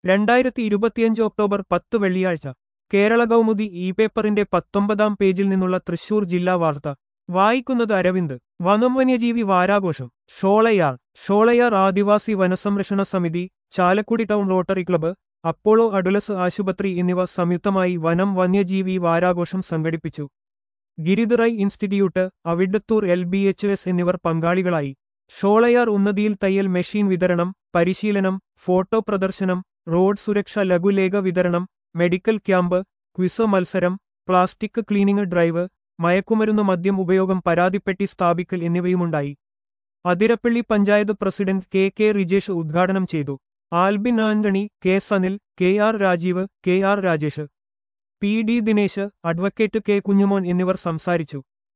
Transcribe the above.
രണ്ടായിരത്തി ഇരുപത്തിയഞ്ച് ഒക്ടോബർ പത്ത് വെള്ളിയാഴ്ച കേരള കൗമുദി ഇ പേപ്പറിന്റെ പത്തൊമ്പതാം പേജിൽ നിന്നുള്ള തൃശൂർ ജില്ലാ വാർത്ത വായിക്കുന്നത് അരവിന്ദ് വനം വന്യജീവി വാരാഘോഷം ഷോളയാർ ഷോളയാർ ആദിവാസി വനസംരക്ഷണ സമിതി Chalakudy town rotary club Apollo Adlux ആശുപത്രി എന്നിവ സംയുക്തമായി വനം വന്യജീവി വാരാഘോഷം സംഘടിപ്പിച്ചു ഗിരിദറൈ institute Avittathur L B H S എന്നിവർ പങ്കാളികളായി ഷോളയാർ ഉന്നതിയിൽ തയ്യൽ മെഷീൻ വിതരണം പരിശീലനം ഫോട്ടോ പ്രദർശനം റോഡ് സുരക്ഷ ലഘുലേഖ വിതരണം മെഡിക്കൽ ക്യാമ്പ് ക്വിസ് മത്സരം പ്ലാസ്റ്റിക് ക്ലീനിംഗ് ഡ്രൈവ് മയക്കുമരുന്ന് മദ്യം ഉപയോഗം പരാതിപ്പെട്ടി സ്ഥാപിക്കൽ എന്നിവയുമുണ്ടായി Athirappilly panchayat president K K Rijesh ഉദ്ഘാടനം ചെയ്തു Albin Antony K Sanil K R Rajeev K R Rajesh P D Dinesh advocate K Kunjumon എന്നിവർ സംസാരിച്ചു